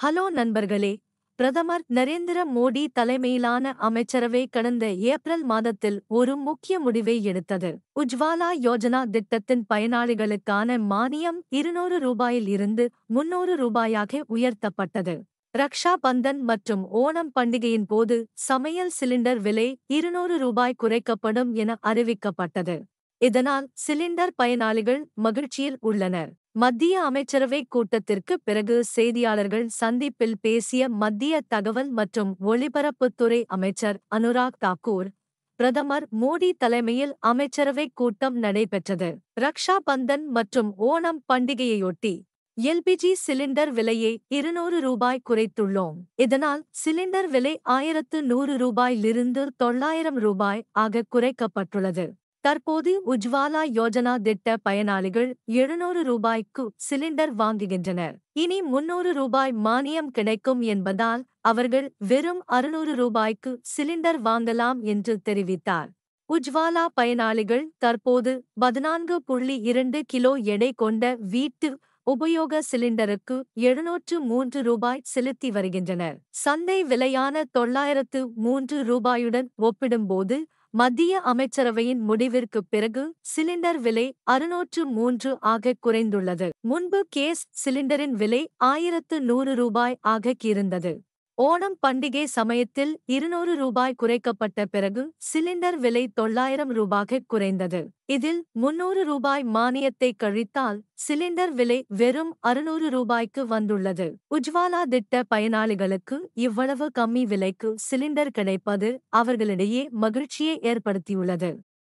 hello நண்பர்களே பிரதமர் நரேந்திர மோடி தலைமையிலான அமைச்சரவை கடந்த ஏப்ரல் மாதத்தில் ஒரு முக்கிய முடிவை எடுத்தது உஜ்வாலா யோஜனா திட்டத்தின் பயனாளிகளுக்கான மானியம் இருநூறு ரூபாயில் இருந்து முன்னூறு ரூபாயாக உயர்த்தப்பட்டது ரக்ஷா பந்தன் மற்றும் ஓணம் பண்டிகையின் போது சமையல் சிலிண்டர் விலை இருநூறு ரூபாய் குறைக்கப்படும் என அறிவிக்கப்பட்டது இதனால் சிலிண்டர் பயனாளிகள் மகிழ்ச்சியில் உள்ளனர் மத்திய அமைச்சரவை கூட்டத்திற்கு பிறகு செய்தியாளர்கள் சந்திப்பில் பேசிய மத்திய தகவல் மற்றும் ஒலிபரப்புத்துறை அமைச்சர் அனுராக் தாக்கூர் பிரதமர் மோடி தலைமையில் அமைச்சரவை கூட்டம் நடைபெற்றது ரக்ஷா பந்தன் மற்றும் ஓணம் பண்டிகையையொட்டி எல்பிஜி சிலிண்டர் விலையை இருநூறு ரூபாய் குறைத்துள்ளோம் இதனால் சிலிண்டர் விலை ஆயிரத்து நூறு ரூபாயிலிருந்து தொள்ளாயிரம் ரூபாய் ஆக குறைக்கப்பட்டுள்ளது தற்போது உஜ்வாலா யோஜனா திட்ட பயனாளிகள் எழுநூறு ரூபாய்க்கு சிலிண்டர் வாங்குகின்றனர் இனி முன்னூறு ரூபாய் மானியம் கிடைக்கும் என்பதால் அவர்கள் வெறும் அறுநூறு ரூபாய்க்கு சிலிண்டர் வாங்கலாம் என்று தெரிவித்தார் உஜ்வாலா பயனாளிகள் தற்போது பதினான்கு புள்ளி இரண்டு கிலோ எடை கொண்ட வீட்டு உபயோக சிலிண்டருக்கு எழுநூற்று மூன்று ரூபாய் செலுத்தி வருகின்றனர் சந்தை விலையான தொள்ளாயிரத்து மூன்று ரூபாயுடன் ஒப்பிடும்போது மத்திய அமைச்சரவையின் முடிவிற்கு பிறகு சிலிண்டர் விலை அறுநூற்று மூன்று ஆக குறைந்துள்ளது முன்பு கேஸ் சிலிண்டரின் விலை ஆயிரத்து நூறு ரூபாய் ஆக இருந்தது ஓணம் பண்டிகை சமயத்தில் இருநூறு ரூபாய் குறைக்கப்பட்ட பிறகு சிலிண்டர் விலை தொள்ளாயிரம் ரூபாய்க்கு குறைந்தது இதில் முன்னூறு ரூபாய் மானியத்தை கழித்தால் சிலிண்டர் விலை வெறும் அறுநூறு ரூபாய்க்கு வந்துள்ளது உஜ்வாலா திட்ட பயனாளிகளுக்கு இவ்வளவு கம்மி விலைக்கு சிலிண்டர் கிடைப்பது அவர்களிடையே மகிழ்ச்சியை ஏற்படுத்தியுள்ளது